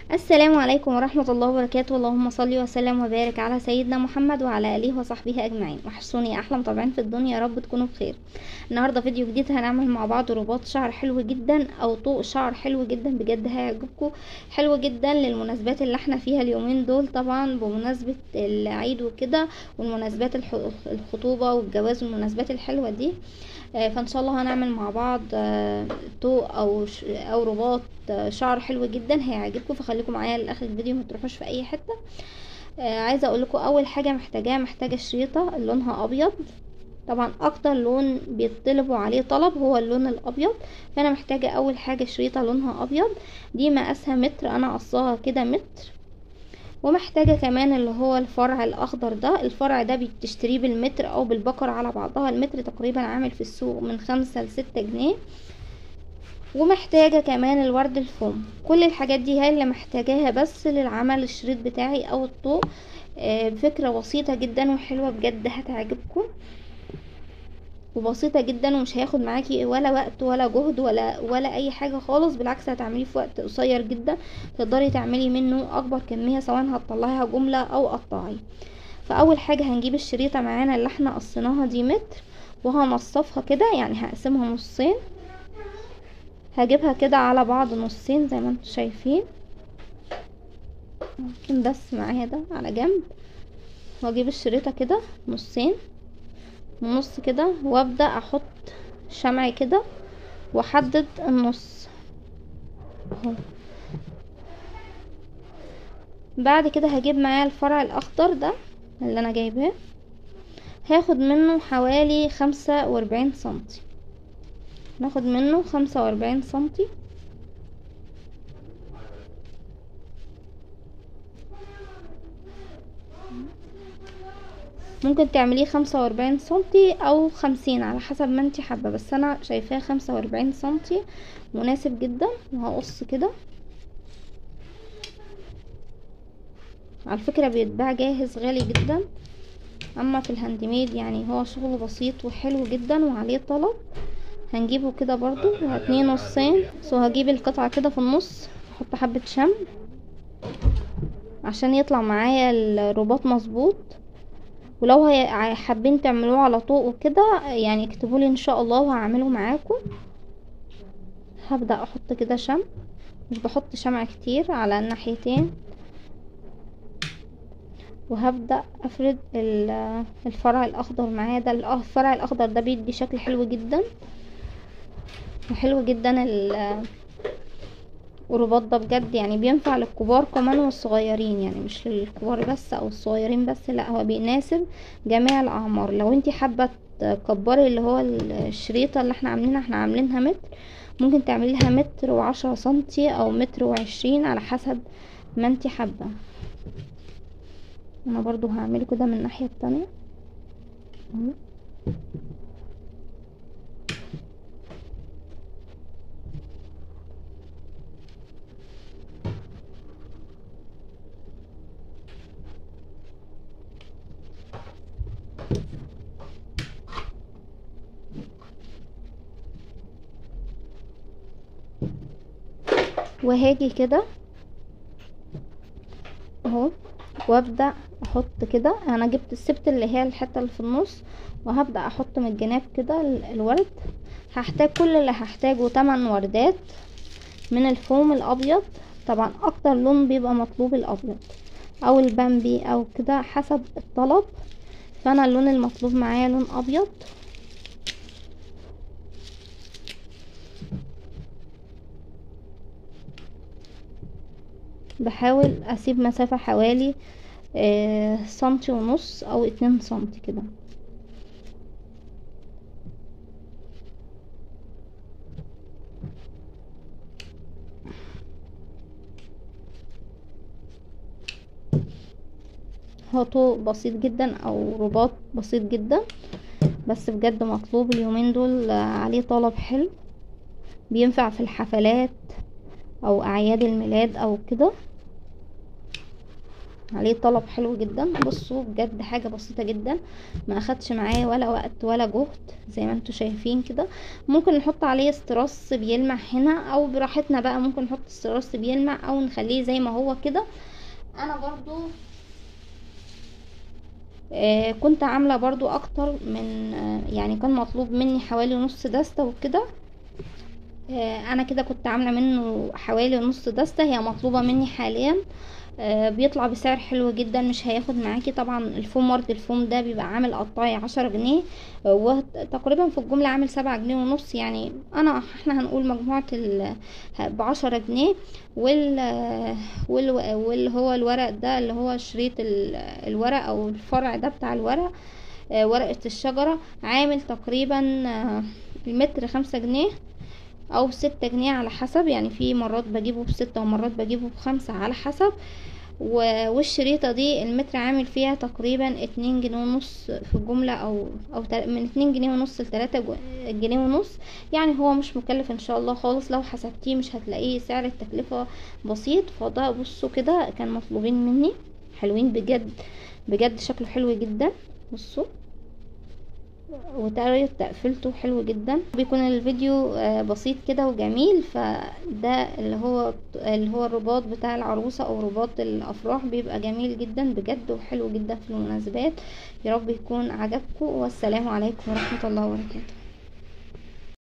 السلام عليكم ورحمة الله وبركاته اللهم صل وسلم وبارك على سيدنا محمد وعلى آله وصحبه أجمعين وحشوني أحلى متابعين في الدنيا يا رب تكونوا بخير النهاردة فيديو جديد هنعمل مع بعض رباط شعر حلو جدا أو طوق شعر حلو جدا بجد هيعجبكم حلو جدا للمناسبات اللي احنا فيها اليومين دول طبعا بمناسبة العيد وكده والمناسبات الح- الخطوبة والجواز والمناسبات الحلوة دي آه، فان شاء الله هنعمل مع بعض آه، طوق او ش- او رباط آه، شعر حلو جدا هيعجبكم فخليكم معايا لاخر الفيديو ما تروحوش في اي حته آه، عايزه اقول لكم اول حاجه محتاجاها محتاجه شريطه لونها ابيض طبعا اكتر لون بيطلبوا عليه طلب هو اللون الابيض فانا محتاجه اول حاجه شريطه لونها ابيض دي مقاسها متر انا قصاها كده متر ومحتاجة كمان اللي هو الفرع الأخضر ده الفرع ده بتشتريه بالمتر أو بالبقر على بعضها المتر تقريبا عامل في السوق من خمسة لستة جنيه ومحتاجة كمان الورد الفوم كل الحاجات دي هي اللي محتاجاها بس للعمل الشريط بتاعي أو الطوق آه، فكرة بسيطة جدا وحلوة بجد هتعجبكم وبسيطة جدا ومش هياخد معاكي ولا وقت ولا جهد ولا ولا اي حاجة خالص بالعكس هتعمليه في وقت قصير جدا تقدري تعملي منه اكبر كمية سواء هتطلعيها جملة او قطعي فاول حاجة هنجيب الشريطة معانا اللي احنا قصيناها دي متر وهنصفها كده يعني هقسمها نصين هجيبها كده على بعض نصين زي ما انتم شايفين ممكن بس معايا ده على جنب واجيب الشريطة كده نصين نص كده وابدأ احط شمعي كده واحدد النص اهو بعد كده هجيب معايا الفرع الاخضر ده اللي انا جايباه هاخد منه حوالي خمسة واربعين سنتي ناخد منه خمسة واربعين سنتي ممكن تعمليه خمسة واربعين سنتي او خمسين على حسب ما انتي حابة بس انا شايفاه خمسة واربعين سنتي مناسب جدا وهقص كده على فكرة بيتباع جاهز غالي جدا اما في الهاند ميد يعني هو شغل بسيط وحلو جدا وعليه طلب هنجيبه كده برضو وهتنيه نصين سو هجيب القطعة كده في النص احط حبة شمع عشان يطلع معايا الرباط مظبوط ولو هي- حابين تعملوه على طوق وكده يعني اكتبولي ان شاء الله وهعمله معاكم هبدأ احط كده شمع مش بحط شمع كتير على الناحيتين وهبدأ افرد ال- الفرع الاخضر معايا ده الأ- الفرع الاخضر ده بيدي شكل حلو جدا وحلو جدا ال- الرباط ده بجد يعني بينفع للكبار كمان والصغيرين يعني مش للكبار بس او الصغيرين بس لا هو بيناسب جميع الاعمار لو انتي حابه تكبري اللي هو الشريطه اللي احنا عاملينها احنا عاملينها متر ممكن تعملي لها متر وعشرة سنتي او متر وعشرين على حسب ما انتي حابه انا برضو هعمله كده من الناحيه التانية اهو. وهاجي كده اهو وابدا احط كده انا جبت سبت اللي هي الحته اللي في النص وهبدا احط من الجناب كده ال- الورد هحتاج كل اللي هحتاجه 8 وردات من الفوم الابيض طبعا اكتر لون بيبقى مطلوب الابيض او البامبي او كده حسب الطلب فانا اللون المطلوب معايا لون ابيض بحاول اسيب مسافة حوالي آه، سنتي ونص او اتنين سنتي كده هو طوق بسيط جدا او رباط بسيط جدا بس بجد مطلوب اليومين دول آه، عليه طلب حلو بينفع في الحفلات او اعياد الميلاد او كده عليه طلب حلو جدا بصوا بجد حاجه بسيطه جدا ما اخدش معايا ولا وقت ولا جهد زي ما انتوا شايفين كده ممكن نحط عليه استراس بيلمع هنا او براحتنا بقى ممكن نحط استراس بيلمع او نخليه زي ما هو كده انا برضو آه كنت عاملة برضو اكتر من آه يعني كان مطلوب مني حوالي نص دستة وكده آه انا كده كنت عاملة منه حوالي نص دستة هي مطلوبة مني حاليا آه بيطلع بسعر حلو جدا مش هياخد معاكي طبعا الفوم ورد الفوم ده بيبقى عامل قطاعي عشرة جنيه آه وتقريبا في الجملة عامل سبعة جنيه ونص يعني انا احنا هنقول مجموعة بعشرة جنيه وال وال واللي هو الورق ده اللي هو شريط الورق او الفرع ده بتاع الورق آه ورقة الشجرة عامل تقريبا المتر خمسة جنيه او ستة جنيه على حسب يعني في مرات بجيبه بستة ومرات بجيبه بخمسة على حسب والشريطة دي المتر عامل فيها تقريبا اتنين جنيه ونص في الجملة او او من اتنين جنيه ونص لتلاتة جنيه ونص يعني هو مش مكلف ان شاء الله خالص لو حسبتيه مش هتلاقيه سعر التكلفة بسيط فده بصوا كده كان مطلوبين مني حلوين بجد بجد شكله حلو جدا بصوا وطريقة تقفيلته حلو جدا بيكون الفيديو بسيط كده وجميل فده اللي هو اللي هو الرباط بتاع العروسة او رباط الافراح بيبقى جميل جدا بجد وحلو جدا في المناسبات يا رب يكون عجبكم والسلام عليكم ورحمة الله وبركاته